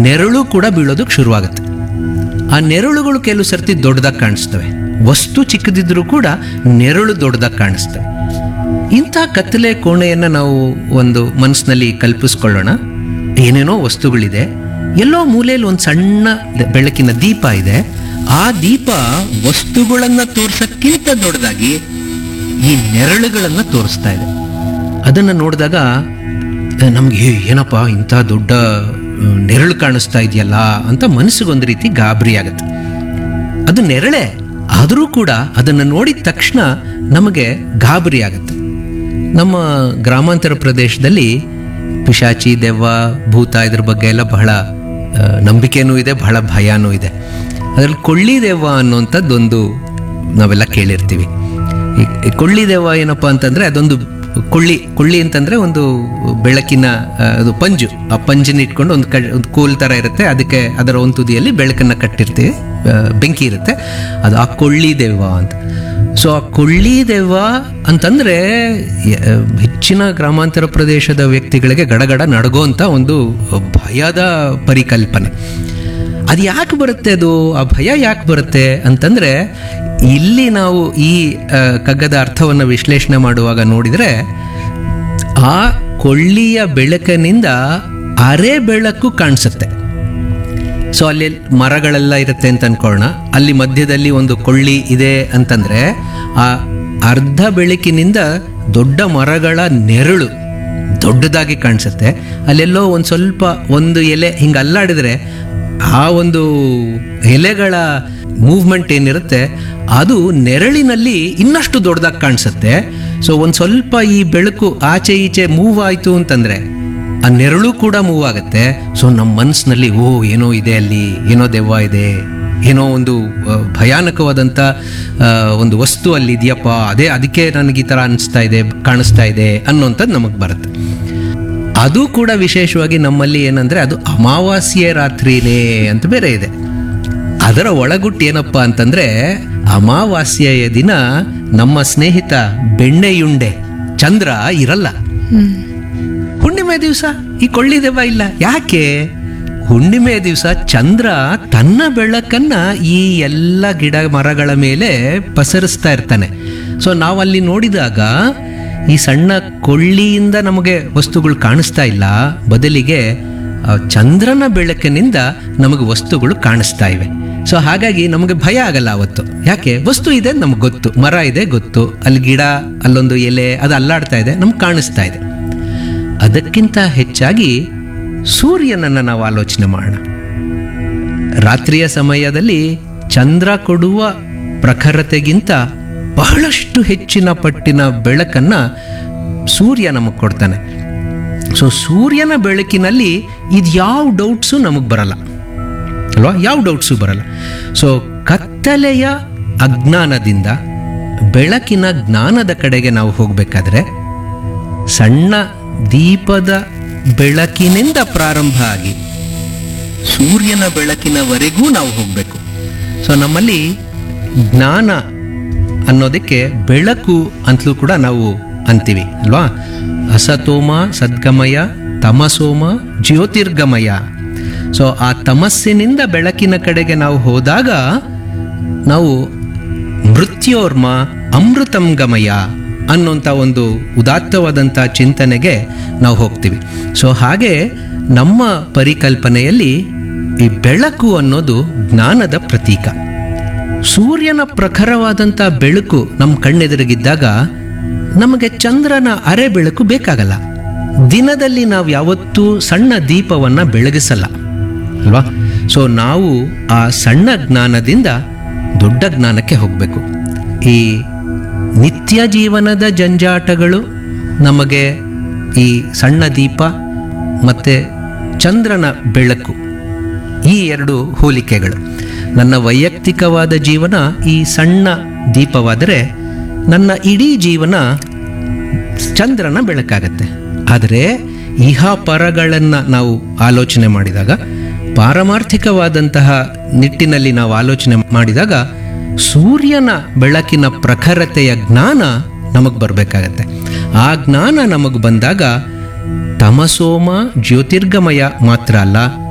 ನೆರಳು ಕೂಡ ಬೀಳೋದಕ್ಕೆ ಶುರುವಾಗುತ್ತೆ ಆ ನೆರಳುಗಳು ಕೆಲವು ಸರ್ತಿ ದೊಡ್ಡದಾಗಿ ಕಾಣಿಸ್ತವೆ ವಸ್ತು ಚಿಕ್ಕದಿದ್ರೂ ಕೂಡ ನೆರಳು ದೊಡ್ಡದಾಗಿ ಕಾಣಿಸ್ತವೆ ಇಂಥ ಕತ್ತಲೆ ಕೋಣೆಯನ್ನು ನಾವು ಒಂದು ಮನಸ್ಸಿನಲ್ಲಿ ಕಲ್ಪಿಸ್ಕೊಳ್ಳೋಣ ಏನೇನೋ ವಸ್ತುಗಳಿದೆ ಎಲ್ಲೋ ಮೂಲೆಯಲ್ಲಿ ಒಂದು ಸಣ್ಣ ಬೆಳಕಿನ ದೀಪ ಇದೆ ಆ ದೀಪ ವಸ್ತುಗಳನ್ನು ತೋರ್ಸಕ್ಕಿಂತ ದೊಡ್ಡದಾಗಿ ಈ ನೆರಳುಗಳನ್ನು ತೋರಿಸ್ತಾ ಇದೆ ಅದನ್ನು ನೋಡಿದಾಗ ನಮಗೆ ಏನಪ್ಪ ಇಂಥ ದೊಡ್ಡ ಮ್, ನೆರಳು ಕಾಣಿಸ್ತಾ ಇದೆಯಲ್ಲ ಅಂತ ಮನಸ್ಸಿಗೊಂದು ರೀತಿ ಗಾಬರಿ ಆಗುತ್ತೆ ಅದು ನೆರಳೆ ಆದರೂ ಕೂಡ ಅದನ್ನು ನೋಡಿದ ತಕ್ಷಣ ನಮಗೆ ಗಾಬರಿ ಆಗುತ್ತೆ ನಮ್ಮ ಗ್ರಾಮಾಂತರ ಪ್ರದೇಶದಲ್ಲಿ ಪಿಶಾಚಿ ದೆವ್ವ ಭೂತ ಇದ್ರ ಬಗ್ಗೆ ಎಲ್ಲ ಬಹಳ ಆ, ನಂಬಿಕೆನೂ ಇದೆ ಬಹಳ ಭಯನೂ ಇದೆ ಅದರಲ್ಲಿ ಕೊಳ್ಳಿ ದೆವ್ವ ಅನ್ನುವಂಥದ್ದೊಂದು ನಾವೆಲ್ಲ ಕೇಳಿರ್ತೀವಿ ಈ ಈ ಕೊಳ್ಳಿ ದೆವ್ವ ಏನಪ್ಪ ಅಂತಂದರೆ ಅದೊಂದು ಕೊಳ್ಳಿ ಕೊಳ್ಳಿ ಅಂತಂದರೆ ಒಂದು ಬೆಳಕಿನ ಆ, ಅದು ಪಂಜು ಆ ಪಂಜನ್ನ ಇಟ್ಕೊಂಡು ಒಂದು ಕ ಒಂದು ಕೋಲ್ ಥರ ಇರುತ್ತೆ ಅದಕ್ಕೆ ಅದರ ಒಂದು ತುದಿಯಲ್ಲಿ ಬೆಳಕನ್ನು ಕಟ್ಟಿರ್ತೀವಿ ಆ, ಬೆಂಕಿ ಇರುತ್ತೆ ಅದು ಆ ಕೊಳ್ಳಿ ದೆವ್ವ ಅಂತ ಸೊ ಆ ಕೊಳ್ಳಿ ದೆವ್ವ ಅಂತಂದರೆ ಹೆಚ್ಚಿನ ಗ್ರಾಮಾಂತರ ಪ್ರದೇಶದ ವ್ಯಕ್ತಿಗಳಿಗೆ ಗಡಗಡ ನಡಗೋಂಥ ಒಂದು ಭಯದ ಪರಿಕಲ್ಪನೆ ಅದು ಯಾಕೆ ಬರುತ್ತೆ ಅದು ಆ ಭಯ ಯಾಕೆ ಬರುತ್ತೆ ಅಂತಂದರೆ ಇಲ್ಲಿ ನಾವು ಈ ಆ, ಕಗ್ಗದ ಅರ್ಥವನ್ನು ವಿಶ್ಲೇಷಣೆ ಮಾಡುವಾಗ ನೋಡಿದರೆ ಆ ಕೊಳ್ಳಿಯ ಬೆಳಕಿನಿಂದ ಅರೆ ಬೆಳಕು ಕಾಣಿಸುತ್ತೆ ಸೊ ಅಲ್ಲಿ ಮರಗಳೆಲ್ಲ ಇರುತ್ತೆ ಅಂತ ಅನ್ಕೊಳ್ಳೋಣ ಅಲ್ಲಿ ಮಧ್ಯದಲ್ಲಿ ಒಂದು ಕೊಳ್ಳಿ ಇದೆ ಅಂತಂದ್ರೆ ಆ ಅರ್ಧ ಬೆಳಕಿನಿಂದ ದೊಡ್ಡ ಮರಗಳ ನೆರಳು ದೊಡ್ಡದಾಗಿ ಕಾಣಿಸುತ್ತೆ ಅಲ್ಲೆಲ್ಲೋ ಒಂದು ಸ್ವಲ್ಪ ಒಂದು ಎಲೆ ಹಿಂಗೆ ಅಲ್ಲಾಡಿದ್ರೆ ಆ ಒಂದು ಎಲೆಗಳ ಮೂವ್ಮೆಂಟ್ ಏನಿರುತ್ತೆ ಅದು ನೆರಳಿನಲ್ಲಿ ಇನ್ನಷ್ಟು ದೊಡ್ಡದಾಗಿ ಕಾಣಿಸುತ್ತೆ ಸೊ ಒಂದು ಸ್ವಲ್ಪ ಈ ಬೆಳಕು ಆಚೆ ಈಚೆ ಮೂವ್ ಆಯಿತು ಅಂತಂದ್ರೆ ಆ ನೆರಳು ಕೂಡ ಮೂವ್ ಆಗುತ್ತೆ ಸೊ ನಮ್ಮ ಮನಸ್ಸಿನಲ್ಲಿ ಓ ಏನೋ ಇದೆ ಅಲ್ಲಿ ಏನೋ ದೆವ್ವ ಇದೆ ಏನೋ ಒಂದು ಆ, ಭಯಾನಕವಾದಂಥ ಆ, ಒಂದು ವಸ್ತು ಅಲ್ಲಿ ಇದೆಯಪ್ಪ ಅದೇ ಅದಕ್ಕೆ ನನಗೆ ಈ ಥರ ಅನಿಸ್ತಾ ಇದೆ ಕಾಣಿಸ್ತಾ ಇದೆ ಅನ್ನೋಂಥದ್ದು ನಮಗೆ ಬರುತ್ತೆ ಅದು ಕೂಡ ವಿಶೇಷವಾಗಿ ನಮ್ಮಲ್ಲಿ ಏನಂದರೆ ಅದು ಅಮಾವಾಸ್ಯೆ ರಾತ್ರಿನೇ ಅಂತ ಬೇರೆ ಇದೆ ಅದರ ಒಳಗುಟ್ಟು ಏನಪ್ಪ ಅಂತಂದರೆ ಅಮಾವಾಸ್ಯೆಯ ದಿನ ನಮ್ಮ ಸ್ನೇಹಿತ ಬೆಣ್ಣೆಯುಂಡೆ ಚಂದ್ರ ಇರಲ್ಲ ಹುಣ್ಣಿಮೆ ದಿವಸ ಈ ಕೊಳ್ಳಿ ದೆವ್ವ ಇಲ್ಲ ಯಾಕೆ ಹುಣ್ಣಿಮೆ ದಿವಸ ಚಂದ್ರ ತನ್ನ ಬೆಳಕನ್ನ ಈ ಎಲ್ಲ ಗಿಡ ಮರಗಳ ಮೇಲೆ ಪಸರಿಸ್ತಾ ಇರ್ತಾನೆ ಸೊ ನಾವಲ್ಲಿ ನೋಡಿದಾಗ ಈ ಸಣ್ಣ ಕೊಳ್ಳಿಯಿಂದ ನಮಗೆ ವಸ್ತುಗಳು ಕಾಣಿಸ್ತಾ ಇಲ್ಲ ಬದಲಿಗೆ ಆ ಚಂದ್ರನ ಬೆಳಕಿನಿಂದ ನಮಗೆ ವಸ್ತುಗಳು ಕಾಣಿಸ್ತಾ ಇವೆ ಸೊ ಹಾಗಾಗಿ ನಮಗೆ ಭಯ ಆಗಲ್ಲ ಅವತ್ತು ಯಾಕೆ ವಸ್ತು ಇದೆ ನಮ್ಗೆ ಗೊತ್ತು ಮರ ಇದೆ ಗೊತ್ತು ಅಲ್ಲಿ ಗಿಡ ಅಲ್ಲೊಂದು ಎಲೆ ಅದು ಅಲ್ಲಾಡ್ತಾ ಇದೆ ನಮ್ಗೆ ಕಾಣಿಸ್ತಾ ಇದೆ ಅದಕ್ಕಿಂತ ಹೆಚ್ಚಾಗಿ ಸೂರ್ಯನನ್ನು ನಾವು ಆಲೋಚನೆ ಮಾಡೋಣ ರಾತ್ರಿಯ ಸಮಯದಲ್ಲಿ ಚಂದ್ರ ಕೊಡುವ ಪ್ರಖರತೆಗಿಂತ ಬಹಳಷ್ಟು ಹೆಚ್ಚಿನ ಪಟ್ಟಿನ ಬೆಳಕನ್ನು ಸೂರ್ಯ ನಮಗೆ ಕೊಡ್ತಾನೆ ಸೊ ಸೂರ್ಯನ ಬೆಳಕಿನಲ್ಲಿ ಇದು ಯಾವ ಡೌಟ್ಸು ನಮಗೆ ಬರಲ್ಲ ಅಲ್ವಾ ಯಾವ ಡೌಟ್ಸು ಬರಲ್ಲ ಸೊ ಕತ್ತಲೆಯ ಅಜ್ಞಾನದಿಂದ ಬೆಳಕಿನ ಜ್ಞಾನದ ಕಡೆಗೆ ನಾವು ಹೋಗಬೇಕಾದ್ರೆ ಸಣ್ಣ ದೀಪದ ಬೆಳಕಿನಿಂದ ಪ್ರಾರಂಭ ಆಗಿ ಸೂರ್ಯನ ಬೆಳಕಿನವರೆಗೂ ನಾವು ಹೋಗಬೇಕು ಸೊ ನಮ್ಮಲ್ಲಿ ಜ್ಞಾನ ಅನ್ನೋದಕ್ಕೆ ಬೆಳಕು ಅಂತಲೂ ಕೂಡ ನಾವು ಅಂತೀವಿ ಅಲ್ವಾ ಅಸತೋಮ ಸದ್ಗಮಯ ತಮಸೋಮ ಜ್ಯೋತಿರ್ಗಮಯ ಸೊ ಆ ತಮಸ್ಸಿನಿಂದ ಬೆಳಕಿನ ಕಡೆಗೆ ನಾವು ಹೋದಾಗ ನಾವು ಮೃತ್ಯೋರ್ಮ ಅಮೃತಂ ಗಮಯ ಅನ್ನೋಂಥ ಒಂದು ಉದಾತ್ತವಾದಂಥ ಚಿಂತನೆಗೆ ನಾವು ಹೋಗ್ತೀವಿ ಸೊ ಹಾಗೆ ನಮ್ಮ ಪರಿಕಲ್ಪನೆಯಲ್ಲಿ ಈ ಬೆಳಕು ಅನ್ನೋದು ಜ್ಞಾನದ ಪ್ರತೀಕ ಸೂರ್ಯನ ಪ್ರಖರವಾದಂಥ ಬೆಳಕು ನಮ್ಮ ಕಣ್ಣೆದುರಿಗಿದ್ದಾಗ ನಮಗೆ ಚಂದ್ರನ ಅರೆ ಬೆಳಕು ಬೇಕಾಗಲ್ಲ ದಿನದಲ್ಲಿ ನಾವು ಯಾವತ್ತೂ ಸಣ್ಣ ದೀಪವನ್ನು ಬೆಳಗಿಸಲ್ಲ ಅಲ್ವಾ ಸೊ ನಾವು ಆ ಸಣ್ಣ ಜ್ಞಾನದಿಂದ ದೊಡ್ಡ ಜ್ಞಾನಕ್ಕೆ ಹೋಗಬೇಕು ಈ ನಿತ್ಯ ಜೀವನದ ಜಂಜಾಟಗಳು ನಮಗೆ ಈ ಸಣ್ಣ ದೀಪ ಮತ್ತು ಚಂದ್ರನ ಬೆಳಕು ಈ ಎರಡು ಹೋಲಿಕೆಗಳು ನನ್ನ ವೈಯಕ್ತಿಕವಾದ ಜೀವನ ಈ ಸಣ್ಣ ದೀಪವಾದರೆ ನನ್ನ ಇಡೀ ಜೀವನ ಚಂದ್ರನ ಬೆಳಕಾಗತ್ತೆ ಆದರೆ ಇಹ ಪರಗಳನ್ನು ನಾವು ಆಲೋಚನೆ ಮಾಡಿದಾಗ ಪಾರಮಾರ್ಥಿಕವಾದಂತಹ ನಿಟ್ಟಿನಲ್ಲಿ ನಾವು ಆಲೋಚನೆ ಮಾಡಿದಾಗ ಸೂರ್ಯನ ಬೆಳಕಿನ ಪ್ರಖರತೆಯ ಜ್ಞಾನ ನಮಗೆ ಬರಬೇಕಾಗತ್ತೆ ಆ ಜ್ಞಾನ ನಮಗೆ ಬಂದಾಗ ತಮಸೋಮ ಜ್ಯೋತಿರ್ಗಮಯ ಮಾತ್ರ ಅಲ್ಲ